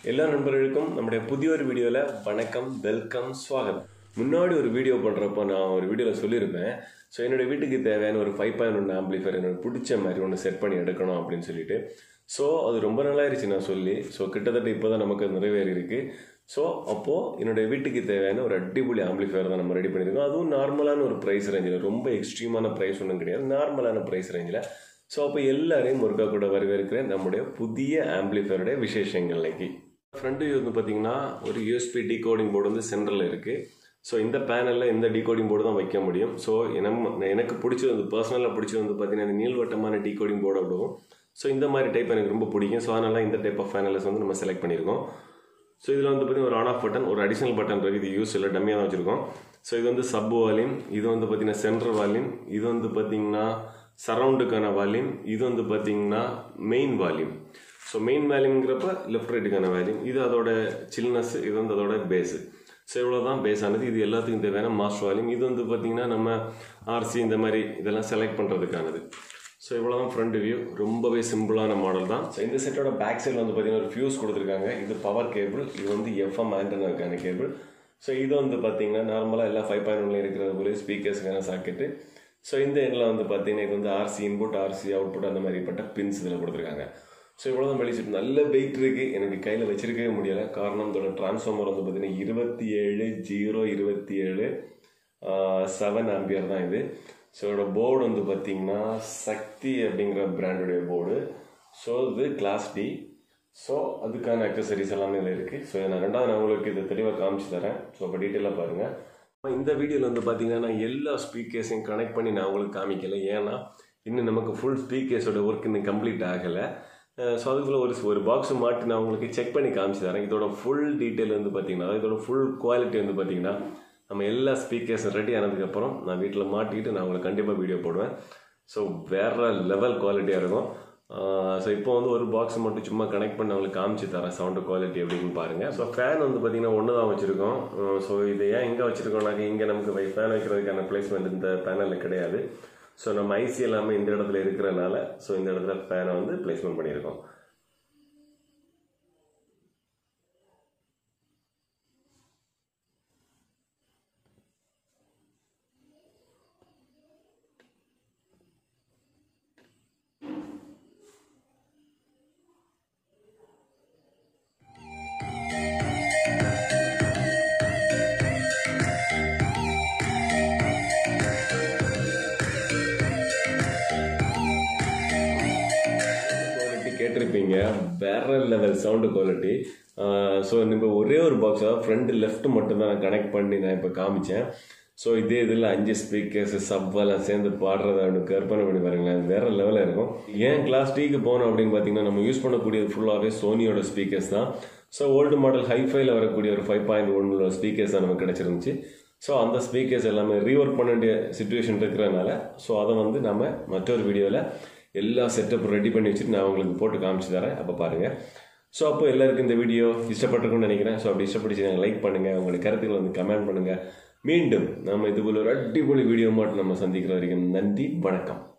எல்லா நண்பர்களுக்கும் நம்முடைய புதிய ஒரு வீடியோவில் வணக்கம் வெல்கம் ஸ்வாகத் முன்னாடி ஒரு வீடியோ பண்ணுறப்போ நான் ஒரு வீடியோவில் சொல்லியிருப்பேன் ஸோ என்னோட வீட்டுக்கு தேவையான ஒரு ஃபைவ் பாயிண்ட் ஒன்று ஆம்பிளிஃபைர் எனக்கு பிடிச்ச மாதிரி ஒன்று செட் பண்ணி எடுக்கணும் அப்படின்னு சொல்லிட்டு ஸோ அது ரொம்ப நல்லாயிருச்சு நான் சொல்லி ஸோ கிட்டத்தட்ட இப்போ தான் நமக்கு அது நிறைவேறி இருக்கு ஸோ அப்போது என்னுடைய வீட்டுக்கு தேவையான ஒரு அடிப்பொலி ஆம்பிளிஃபையர் தான் நம்ம ரெடி பண்ணியிருக்கோம் அதுவும் நார்மலான ஒரு ப்ரைஸ் ரேஞ்சில் ரொம்ப எக்ஸ்ட்ரீமான ப்ரைஸ் ஒன்றும் கிடையாது நார்மலான ப்ரைஸ் ரேஞ்சில் ஸோ அப்போ எல்லாரையும் முருகா கூட வரவேற்கிறேன் நம்முடைய புதிய ஆம்பிளிஃபையருடைய விசேஷங்கள்லைக்கு ஃப்ரண்ட் வந்து பார்த்தீங்கன்னா ஒரு யூஎஸ்பி டிகோடிங் போர்டு வந்து சென்டரில் இருக்குது ஸோ இந்த பேனலில் இந்த டிகோடிங் போர்டு தான் வைக்க முடியும் ஸோ எனக்கு எனக்கு பிடிச்சது வந்து பர்சனலாக பிடிச்சது வந்து பார்த்தீங்கன்னா இந்த நீள்வட்டமான டிகோடிங் போர்டு அப்படிவும் ஸோ இந்த மாதிரி டைப் எனக்கு ரொம்ப பிடிக்கும் ஸோ அதனால இந்த டைப் ஆஃப் பேனல்ஸ் வந்து நம்ம செலக்ட் பண்ணியிருக்கோம் ஸோ இதில் வந்து பார்த்தீங்கன்னா ஒரு ஆன் ஆஃப் பட்டன் ஒரு அடிஷனல் பட்டன் இருக்குது இது யூஸ் இல்லை டம்மியாக தான் வச்சுருக்கோம் ஸோ இது வந்து சப் வால்யூம் இது வந்து பார்த்தீங்கன்னா சென்ட்ரல் வால்யூம் இது வந்து பார்த்தீங்கன்னா சரவுண்டுக்கான வால்யூம் இது வந்து பார்த்தீங்கன்னா மெயின் வால்யூம் ஸோ மெயின் வேல்யூங்கிறப்ப லெஃப்ட் ரைட்டுக்கான வேல்யூம் இது அதோட சில்னஸ் இது வந்து அதோட பேஸு ஸோ இவ்வளோ தான் பேஸ் ஆனது இது எல்லாத்துக்கும் தேவையான மாஸ்டர் வால்யூம் இது வந்து பார்த்திங்கன்னா நம்ம ஆர்சி இந்த மாதிரி இதெல்லாம் செலக்ட் பண்ணுறதுக்கானது ஸோ இவ்வளோ தான் ஃப்ரண்ட் வியூ ரொம்பவே சிம்பிளான மாடல் தான் ஸோ இந்த செட்டோட பேக் சைடில் வந்து பார்த்தீங்கன்னா ஒரு ஃபியூஸ் கொடுத்துருக்காங்க இது பவர் கேபிள் இது வந்து எஃப்எம் ஆண்டனாக்கான கேபிள் ஸோ இது வந்து பார்த்தீங்கன்னா நார்மலாக எல்லா ஃபைவ் பாயிண்ட் ஒன்ல இருக்கிறது போல ஸ்பீக்கர்ஸ்க்கான சாக்கெட்டு ஸோ இந்த எண்ணில் வந்து பார்த்தீங்கன்னா இது வந்து ஆர்சி இன்புட் ஆர்சி அவுட்புட் அந்த மாதிரிப்பட்ட பின்ஸ் இதில் கொடுத்துருக்காங்க ஸோ இவ்வளோ தான் வெளிச்சிட்டு நல்ல வெயிட் இருக்குது எனக்கு கையில் வச்சிருக்கவே முடியலை காரணம் இதோட டிரான்ஸ்ஃபார்மர் வந்து பார்த்தீங்கன்னா இருபத்தி ஏழு ஜீரோ இருபத்தி ஏழு செவன் ஆம்பியர் தான் இது ஸோ இதோட போர்டு வந்து பார்த்தீங்கன்னா சக்தி அப்படிங்கிற பிராண்டுடைய போர்டு ஸோ இது கிளாஸ் டி ஸோ அதுக்கான அக்சசரிஸ் எல்லாமே இதில் இருக்குது ஸோ நான் ரெண்டாவது நான் உங்களுக்கு இதை தெளிவாக காமிச்சு தரேன் ஸோ இப்போ டீட்டெயிலாக பாருங்கள் இந்த வீடியோவில் வந்து பார்த்தீங்கன்னா நான் எல்லா ஸ்பீக்கர்ஸையும் கனெக்ட் பண்ணி நான் உங்களுக்கு காமிக்கல ஏன்னா இன்னும் நமக்கு ஃபுல் ஸ்பீக்கர்ஸோட ஒர்க் இன்னும் கம்ப்ளீட் ஆகலை ஸோ அதுக்குள்ள ஒரு ஒரு பாக்ஸ் மாட்டி நான் உங்களுக்கு செக் பண்ணி காமிச்சு தரேன் இதோட ஃபுல் டீட்டெயில் வந்து பார்த்தீங்கன்னா அதாவது இதோட ஃபுல் குவாலிட்டி வந்து பார்த்தீங்கன்னா நம்ம எல்லா ஸ்பீக்கர்ஸும் ரெடி ஆனதுக்கப்புறம் நான் வீட்டில் மாட்டிக்கிட்டு நான் உங்களுக்கு கண்டிப்பாக வீடியோ போடுவேன் ஸோ வேறு லெவல் குவாலிட்டியாக இருக்கும் ஸோ இப்போ வந்து ஒரு பாக்ஸ் மட்டும் சும்மா கனெக்ட் பண்ணி அவங்களுக்கு காமிச்சு தரேன் சவுண்டு குவாலிட்டி எப்படின்னு பாருங்கள் ஸோ ஃபேன் வந்து பார்த்தீங்கன்னா ஒன்று தான் வச்சுருக்கோம் ஸோ இது ஏன் எங்கே வச்சுருக்கோம்னாக்க இங்கே நமக்கு ஃபேன் வைக்கிறதுக்கான பிளேஸ்மெண்ட் இந்த பேனலில் கிடையாது ஸோ நம்ம ஐசி எல்லாமே இந்த இடத்துல இருக்கிறனால ஸோ இந்த இடத்துல ஃபேனை வந்து பிளேஸ்மெண்ட் பண்ணியிருக்கோம் குவாலிட்டி கேட்டிருப்பீங்க வேற லெவல் சவுண்டு குவாலிட்டி ஸோ நம்ம ஒரே ஒரு பாக்ஸ் அதாவது ஃப்ரண்ட் லெஃப்ட் மட்டும் தான் நான் கனெக்ட் பண்ணி நான் இப்போ காமிச்சேன் ஸோ இதே இதில் அஞ்சு ஸ்பீக்கர்ஸ் சப்பெல்லாம் சேர்ந்து பாடுறத அப்படின்னு கற்பனை பண்ணி பாருங்களேன் வேற லெவலில் இருக்கும் ஏன் கிளாஸ் டீக்கு போனோம் அப்படின்னு பார்த்தீங்கன்னா நம்ம யூஸ் பண்ணக்கூடியது ஃபுல்லாகவே சோனியோட ஸ்பீக்கர்ஸ் தான் ஸோ ஓல்டு மாடல் ஹைஃபைல வரக்கூடிய ஒரு ஃபைவ் பாயிண்ட் ஒன்ல ஸ்பீக்கர்ஸ் தான் நமக்கு கிடச்சிருந்துச்சு ஸோ அந்த ஸ்பீக்கர்ஸ் எல்லாமே ரீஒர்க் பண்ண வேண்டிய சுச்சுவேஷன் இருக்கிறனால ஸோ அதை வந்து நம்ம மற்றொரு வீடியோவில் எல்லா செட்டப் ரெடி பண்ணி வச்சுட்டு நான் உங்களுக்கு போட்டு காமிச்சு தரேன் அப்போ பாருங்கள் ஸோ அப்போ எல்லாருக்கும் இந்த வீடியோ இஷ்டப்பட்டிருக்கும்னு நினைக்கிறேன் ஸோ அப்படி இஷ்டப்பட்டுச்சு லைக் பண்ணுங்கள் உங்களுடைய கருத்துக்களை வந்து கமெண்ட் பண்ணுங்கள் மீண்டும் நம்ம இதுபோல் ஒரு அடிப்பொலி வீடியோ மட்டும் நம்ம சந்திக்கிற வரைக்கும் நன்றி வணக்கம்